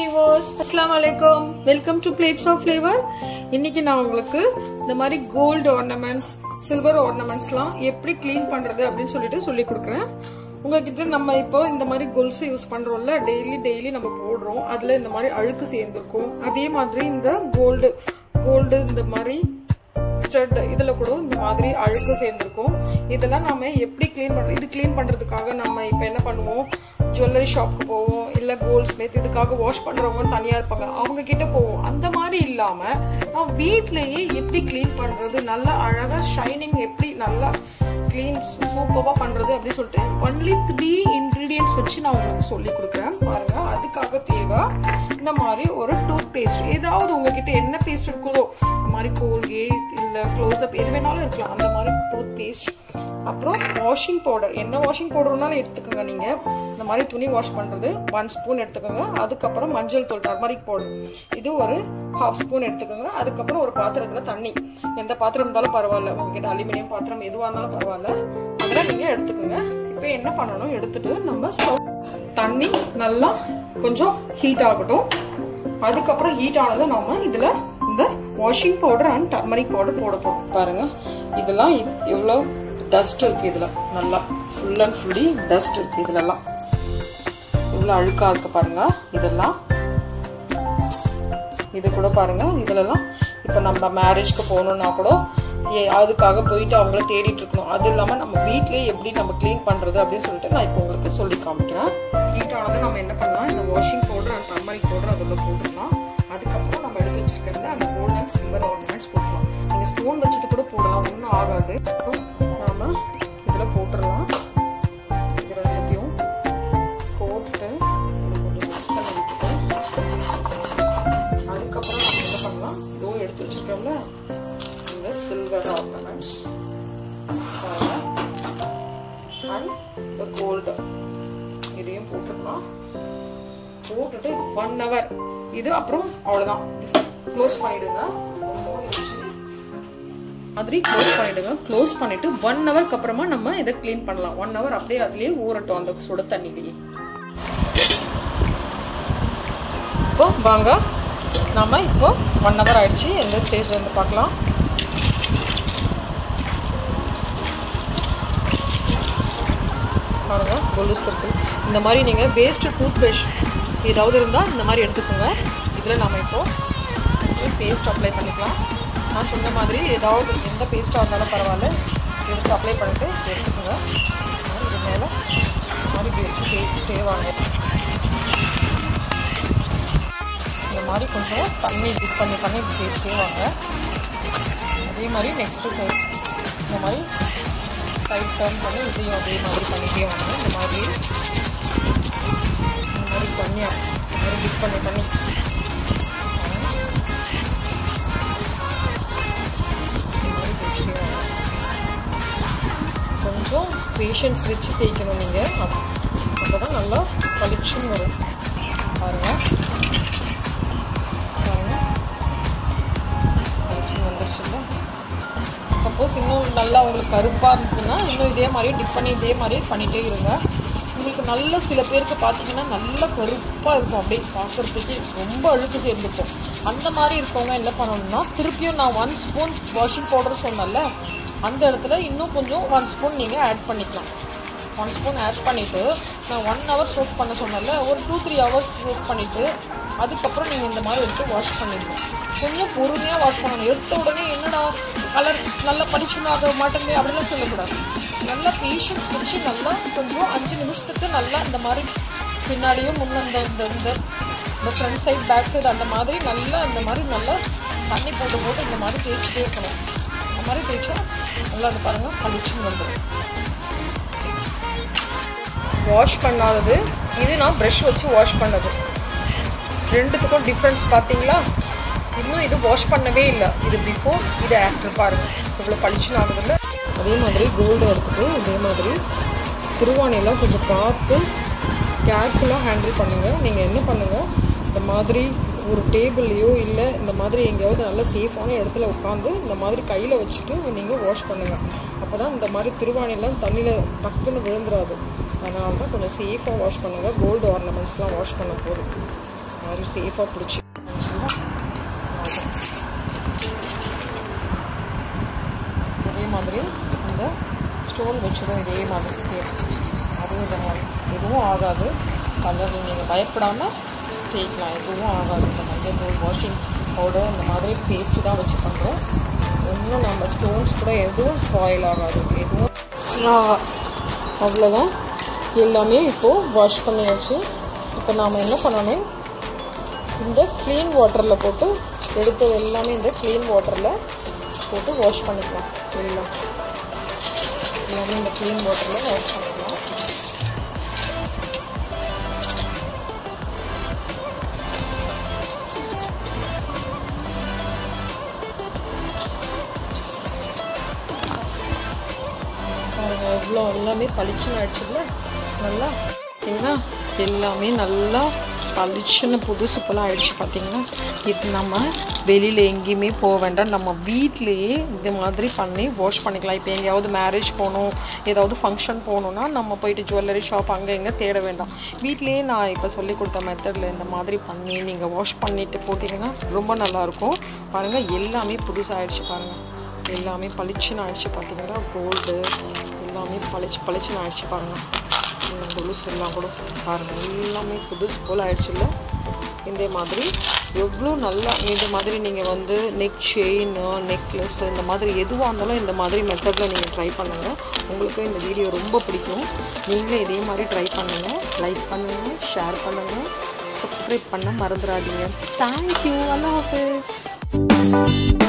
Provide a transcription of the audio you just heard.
viewers அஸ்லாம் வலைக்கம் welcome to Plates of Flavour இன்னைக்கு நான் உங்களுக்கு இந்த மாதிரி கோல்டு ஆர்னமெண்ட்ஸ் சில்வர் ஆர்னமெண்ட்ஸ்லாம் எப்படி க்ளீன் பண்றது அப்படின்னு சொல்லிட்டு சொல்லி கொடுக்குறேன் உங்ககிட்ட நம்ம இப்போ இந்த மாதிரி கொலுசு யூஸ் பண்றோம்ல டெய்லி டெய்லி நம்ம போடுறோம் அதுல இந்த மாதிரி அழுக்கு சேர்ந்துருக்கும் அதே மாதிரி இந்த கோல்டு கோல்டு இந்த மாதிரி ஸ்டட் இதில் கூட இந்த மாதிரி அழுக்கு சேர்ந்துருக்கும் இதெல்லாம் நம்ம எப்படி க்ளீன் பண்ணுறோம் இது க்ளீன் பண்ணுறதுக்காக நம்ம இப்போ என்ன பண்ணுவோம் ஜுவல்லரி ஷாப்க்கு போவோம் இல்லை கோல்ட் ஸ்மித் இதுக்காக வாஷ் பண்ணுறவங்க தனியாக இருப்பாங்க அவங்க கிட்ட போவோம் அந்த மாதிரி இல்லாமல் நான் வீட்லேயே எப்படி க்ளீன் பண்ணுறது நல்லா அழகாக ஷைனிங் எப்படி நல்லா க்ளீன் சூப்பராக பண்ணுறது அப்படின்னு சொல்லிட்டு ஒன்லி த்ரீ இன்க்ரீடியன்ட்ஸ் வச்சு நான் உங்களுக்கு சொல்லி கொடுக்குறேன் பாருங்கள் அதுக்காக தேவை இந்த மாதிரி ஒரு டூத் பேஸ்ட் ஏதாவது உங்ககிட்ட என்ன பேஸ்ட் இருக்குதோ இந்த மாதிரி கோல்கேட் இல்லை க்ளோஸ்அப் எது வேணாலும் இருக்கலாம் அந்த மாதிரி டூத் பேஸ்ட் அப்புறம் வாஷிங் பவுடர் என்ன வாஷிங் பவுடர்னாலும் எடுத்துக்கோங்க நீங்கள் இந்த மாதிரி துணி வாஷ் பண்ணுறது ஒன் ஸ்பூன் எடுத்துக்கோங்க அதுக்கப்புறம் மஞ்சள் தூள் டர்மரிக் பவுடர் இது ஒரு ஹாஃப் ஸ்பூன் எடுத்துக்கோங்க அதுக்கப்புறம் ஒரு பாத்திரத்தில் தண்ணி எந்த பாத்திரம் இருந்தாலும் பரவாயில்ல உங்ககிட்ட அலுமினியம் பாத்திரம் எதுவாக இருந்தாலும் பரவாயில்ல அதெல்லாம் நீங்கள் எடுத்துக்கோங்க இப்போ என்ன பண்ணணும் எடுத்துட்டு நம்ம ஸ்டவ் தண்ணி நல்லா கொஞ்சம் ஹீட் ஆகட்டும் அதுக்கப்புறம் ஹீட் ஆனதும் நம்ம இதில் இந்த washing powder and turmeric powder போட போகிறோம் பாருங்க இதெல்லாம் எவ்வளோ டஸ்ட் இருக்கு இதில் நல்லா ஃபுல் அண்ட் ஃபுல்லி டஸ்ட் இருக்கு இதுலலாம் இவ்வளோ அழுக்கா இருக்கு பாருங்க இதெல்லாம் இது கூட பாருங்க இதுலலாம் இப்போ நம்ம மேரேஜ்க்கு போகணும்னா கூட அதுக்காக போயிட்டு அவங்கள தேடிட்டு இருக்கணும் அது இல்லாமல் நம்ம வீட்லேயே எப்படி நம்ம க்ளீன் பண்ணுறது அப்படின்னு சொல்லிட்டு நான் இப்போ உங்களுக்கு சொல்லி காமிக்கிறேன் ஹீட் ஆனது நம்ம என்ன பண்ணலாம் இந்த washing powder and turmeric powder அதில் போட்டுக்கலாம் அதுக்கப்புறம் நம்ம எடுத்து வச்சிருக்கிறது அந்த கோல்ட் அண்ட் சில்வர் ஆர்னமெண்ட்ஸ் போட்டுக்கலாம் நீங்கள் ஸ்பூன் வச்சது கூட போடலாம் ஒன்றும் ஆகாது நாம இதில் போட்டுடலாம் இது ரெண்டுத்தையும் போட்டுட்டு கொஞ்சம் மிக்ஸ் பண்ணி விட்டுட்டு அதுக்கப்புறம் நம்ம என்ன பண்ணலாம் இதுவும் எடுத்து வச்சிருக்கோம்ல இந்த சில்வர் ஆர்னமெண்ட்ஸ் அண்ட் இந்த கோல்டு இதையும் போட்டுடலாம் போட்டுட்டு ஒன் ஹவர் இது அப்புறம் அவ்வளோதான் க்ளோஸ் பண்ணிடுங்க மாதிரி க்ளோஸ் பண்ணிடுங்க க்ளோஸ் பண்ணிட்டு ஒன் ஹவருக்கு அப்புறமா நம்ம இதை க்ளீன் பண்ணலாம் ஒன் ஹவர் அப்படியே அதுலேயே ஊறட்டும் அந்த சுட தண்ணிலேயே இப்போ வாங்க நம்ம இப்போ ஒன் ஹவர் ஆயிடுச்சு எந்த ஸ்டேஜ்ல இருந்து பார்க்கலாம் பாருங்க கொலுசு இருக்கு இந்த மாதிரி நீங்கள் வேஸ்ட் டூத் ப்ரஷ் ஏதாவது இருந்தால் இந்த மாதிரி எடுத்துக்கோங்க இதில் நம்ம இப்போ கொஞ்சம் பேஸ்ட் அப்ளை பண்ணிக்கலாம் நான் சொன்ன மாதிரி ஏதாவது எந்த பேஸ்ட்டாக இருந்தாலும் பரவாயில்ல எடுத்து அப்ளை பண்ணிட்டு எடுத்துக்கோங்க இது மேலே இந்த மாதிரி வச்சு தேய்ச்சிட்டே வாங்க இந்த மாதிரி கொஞ்சம் தண்ணி டிப் பண்ணி பண்ணி இப்படி தேய்ச்சிட்டே வாங்க அதே மாதிரி நெக்ஸ்ட்டு இந்த மாதிரி சைட் டர்ன் பண்ணி இதையும் அதே மாதிரி பண்ணிட்டே வாங்க இந்த மாதிரி இந்த மாதிரி பண்ணி இந்த மாதிரி டிப் பண்ணி பண்ணி கொஞ்சம் பேஷன்ஸ் வச்சு தேய்க்கணும் நீங்கள் அப்போ தான் நல்லா பளிச்சுன்னு வரும் பாருங்கள் பாருங்கள் பளிச்சுன்னு வந்துருச்சுல்ல சப்போஸ் இன்னும் நல்லா உங்களுக்கு கருப்பாக இருந்ததுன்னா இன்னும் இதே மாதிரி டிப் பண்ணி இதே மாதிரி பண்ணிகிட்டே இருங்க உங்களுக்கு நல்ல சில பேருக்கு பார்த்தீங்கன்னா நல்ல கருப்பாக இருக்கும் அப்படியே பார்க்குறதுக்கு ரொம்ப அழுக்கு சேர்ந்துருக்கும் அந்த மாதிரி இருக்கவங்க என்ன பண்ணணும்னா திருப்பியும் நான் ஒன் ஸ்பூன் வாஷிங் பவுடர் சொன்னேன்ல அந்த இடத்துல இன்னும் கொஞ்சம் ஒன் ஸ்பூன் நீங்கள் ஆட் பண்ணிக்கலாம் ஒன் ஸ்பூன் ஆட் பண்ணிவிட்டு நான் ஒன் ஹவர் சோப் பண்ண சொன்னேன்ல ஒரு டூ த்ரீ ஹவர்ஸ் சோப் பண்ணிவிட்டு அதுக்கப்புறம் நீங்கள் இந்த மாதிரி எடுத்து வாஷ் பண்ணிடணும் கொஞ்சம் பொறுமையாக வாஷ் பண்ணணும் எடுத்த உடனே என்னடா கலர் நல்லா படிச்சுனாக மாட்டேங்க அப்படிலாம் சொல்லக்கூடாது நல்லா பேஷன்ஸ் வச்சு நல்லா கொஞ்சம் அஞ்சு நிமிஷத்துக்கு நல்லா இந்த மாதிரி பின்னாடியும் முன்ன இந்த இந்த இந்த இந்த ஃப்ரண்ட் சைட் பேக் சைடு அந்த மாதிரி நல்லா இந்த மாதிரி நல்லா தண்ணி போட்டு போட்டு இந்த மாதிரி தேய்ச்சிட்டே இருக்கணும் இந்த மாதிரி தேய்ச்சா நல்லா அது பாருங்கள் பளிச்சுன்னு வந்துடும் வாஷ் பண்ணாதது இது நான் ப்ரஷ் வச்சு வாஷ் பண்ணது ரெண்டுத்துக்கும் டிஃப்ரென்ஸ் பார்த்தீங்களா இன்னும் இது வாஷ் பண்ணவே இல்லை இது பிஃபோர் இது ஆஃப்டர் பாருங்க இவ்வளோ பளிச்சுன்னு ஆகுதுல்ல அதே மாதிரி கோல்டு எடுத்துட்டு இதே மாதிரி திருவாணியெல்லாம் கொஞ்சம் பார்த்து கேர்ஃபுல்லாக ஹேண்டில் பண்ணுங்கள் நீங்கள் என்ன பண்ணுங்கள் இந்த மாதிரி ஒரு டேபிள்லையோ இல்லை இந்த மாதிரி எங்கேயாவது நல்ல சேஃபான இடத்துல உட்காந்து இந்த மாதிரி கையில் வச்சுட்டு நீங்கள் வாஷ் பண்ணுங்கள் அப்போ தான் இந்த மாதிரி திருவாணியெல்லாம் தண்ணியில் டக்குன்னு விழுந்துடாது அதனால தான் கொஞ்சம் சேஃபாக வாஷ் பண்ணுங்கள் கோல்டு ஆர்னமெண்ட்ஸ்லாம் வாஷ் பண்ண போதும் மாதிரி சேஃபாக பிடிச்சி இதே மாதிரி இந்த ஸ்டோன் வச்சிடும் இதே மாதிரி சேஃப் அதுவும் இந்த மாதிரி எதுவும் ஆகாது கலர் நீங்கள் பயப்படாமல் தேய்க்கலாம் எதுவும் ஆகாது இந்த மஞ்சள் தூள் வாஷிங் பவுடர் இந்த மாதிரி பேஸ்ட்டு தான் வச்சு பண்ணுறோம் ஒன்றும் நம்ம ஸ்டோன்ஸ் கூட எதுவும் ஸ்பாயில் ஆகாது எதுவும் ஆகா அவ்வளோதான் எல்லாமே இப்போது வாஷ் பண்ணியாச்சு இப்போ நாம் என்ன பண்ணணும் இந்த க்ளீன் வாட்டரில் போட்டு எடுத்தது எல்லாமே இந்த க்ளீன் வாட்டரில் போட்டு வாஷ் பண்ணிக்கலாம் எல்லாம் எல்லாமே இந்த க்ளீன் வாட்டரில் வாஷ் பண்ணிக்கலாம் பாருங்க எவ்வளோ எல்லாமே பளிச்சுன்னு ஆயிடுச்சுல்ல நல்லா பார்த்தீங்கன்னா எல்லாமே நல்லா பளிச்சுன்னு புதுசு போல் ஆயிடுச்சு பார்த்தீங்கன்னா இது நம்ம வெளியில் எங்கேயுமே போக வேண்டாம் நம்ம வீட்லேயே இந்த மாதிரி பண்ணி வாஷ் பண்ணிக்கலாம் இப்போ எங்கேயாவது மேரேஜ் போகணும் ஏதாவது ஃபங்க்ஷன் போகணுன்னா நம்ம போயிட்டு ஜுவல்லரி ஷாப் அங்கே இங்கே தேட வேண்டாம் வீட்லேயே நான் இப்போ சொல்லி கொடுத்த மெத்தடில் இந்த மாதிரி பண்ணி நீங்கள் வாஷ் பண்ணிவிட்டு போட்டிங்கன்னா ரொம்ப நல்லாயிருக்கும் பாருங்கள் எல்லாமே புதுசாகிடுச்சு பாருங்கள் எல்லாமே பளிச்சுன்னு ஆயிடுச்சு பார்த்தீங்கன்னா கோல்டு எல்லாமே பளிச்சு பளிச்சுன்னு ஆயிடுச்சு பாருங்கள் இந்த கொலுசு எல்லாம் கூட பாருங்கள் எல்லாமே புதுசு போல் ஆயிடுச்சுல்ல இந்த மாதிரி எவ்வளோ நல்லா இந்த மாதிரி நீங்கள் வந்து நெக் செயின் நெக்லஸ் இந்த மாதிரி எதுவாக இருந்தாலும் இந்த மாதிரி மெத்தடில் நீங்கள் ட்ரை பண்ணுங்கள் உங்களுக்கு இந்த வீடியோ ரொம்ப பிடிக்கும் நீங்களும் இதே மாதிரி ட்ரை பண்ணுங்கள் லைக் பண்ணுங்கள் ஷேர் பண்ணுங்கள் சப்ஸ்கிரைப் பண்ண மறந்துடாதீங்க தேங்க்யூ அல்லா ஹாஃபிஸ்